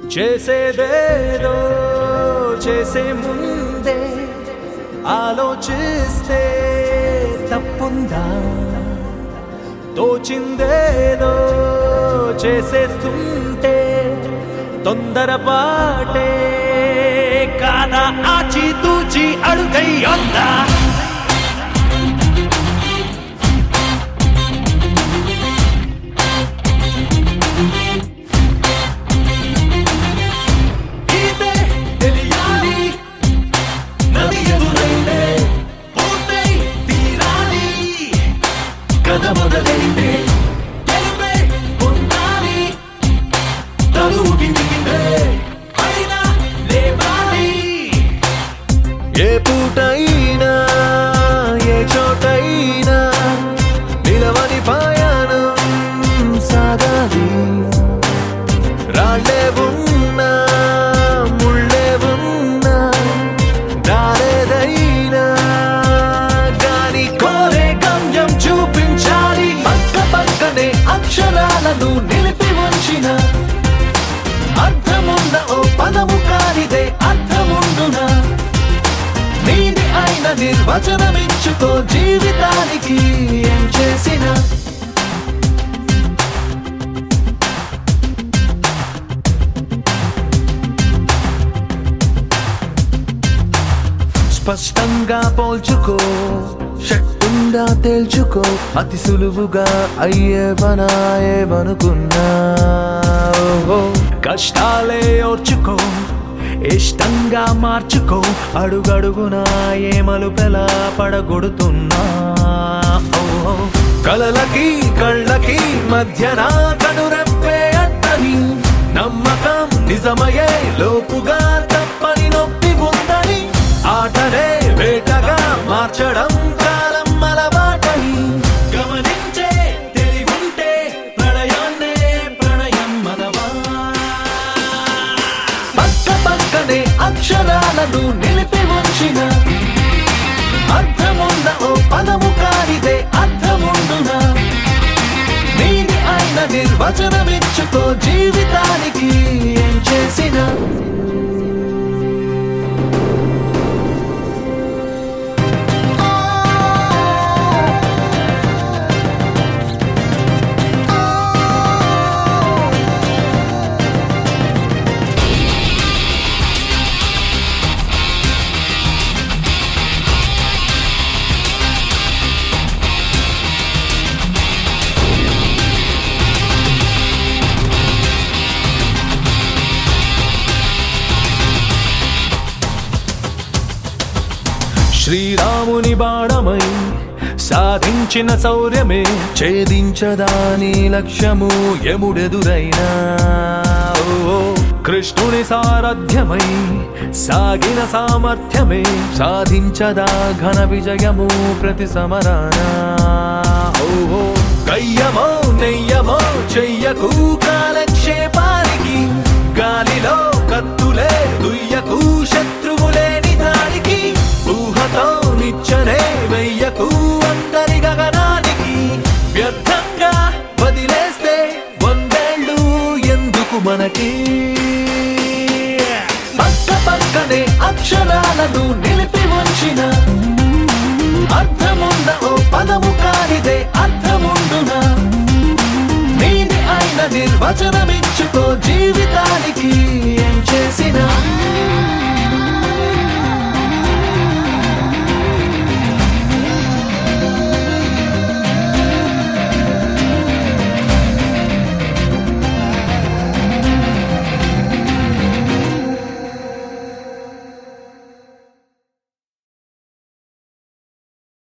చేసేదేదో చేసే ముందే ఆలోచిస్తే తప్పుందా తోచిందేదో చేసేస్తుంటే తొందరపాటే కాదా ఆచి తూచి అడుగై అందా ఇదే తెలియాలి నది ఎదురైందే పూర్తై తీరాలి కథ మొదలైందే గెలుపే పొందాలి తరువు కిందికిందే అయినా లేవాలి ఏ పూటైనా ఏ చోటైనా నిలవని పాయానం సాగాలి రాళ్ళే ఉన్నా ముళ్ళే ఉన్నా దారేదైనా గాని కోరే గమ్యం చూపించాలి పక్క పక్కనే అక్షరాలను నిలిపి ఉంచిన అర్థమున్న ఓ పదము కానిదే అర్థముండునా నీది అయిన నిర్వచనమిచ్చుకో జీవితానికి ఏం చేసినా స్పష్టంగా పోల్చుకో శక్తుంగా తేల్చుకో అతి సులువుగా అయ్యే పనాయేమనుకున్నా ఓహో. కష్టాలే ఓర్చుకో ఇష్టంగా మార్చుకో అడుగడుగునా ఏ మలుపెలా పడగొడుతున్నా ఓహో. కలలకి కళ్ళకి మధ్యన కనురెప్పే అట్టని నమ్మకం నిజమయ్యే లోపుగా తప్పని నొప్పి ఉందని ఆటనే వేటగా మార్చడం కాలం అలవాటని గమనించే తెలివుంటే ప్రళయాన్నే ప్రణయం మనవా పక్క పక్కనే అక్షరాలను నిలిపి ఉంచిన అర్థమున్న ఓ పదము కానిదే అర్థముండునా నీది అయిన నిర్వచనమిచ్చుకో జీవితానికి ఏం చేసినా శ్రీరాముని బాణమై సాధించిన శౌర్యమే ఛేదించదాని లక్ష్యము ఎముడెదురైనా ఓ, కృష్ణుని సారథ్యమై సాగిన సామర్థ్యమే సాధించదా ఘన విజయము ప్రతి సమరాన ఓ కయ్యమో నెయ్యమో చెయ్యకు కాలక్షేపానికి గాలిలో కత్తులే దుయ్యకు శత్రువులేని దానికి ఊహతో నిచ్చనే వెయ్యకు అందరి గగనానికి వ్యర్థంగా వదిలేస్తే వందేళ్ళు ఎందుకు మనకి పక్క పక్కనే అక్షరాలను నిలిపి ఉంచిన అర్థమున్న ఓ పదము కానిదే అర్థముండునా నీది అయిన నిర్వచనమిచ్చుకో జీవితానికి ఏం చేసినా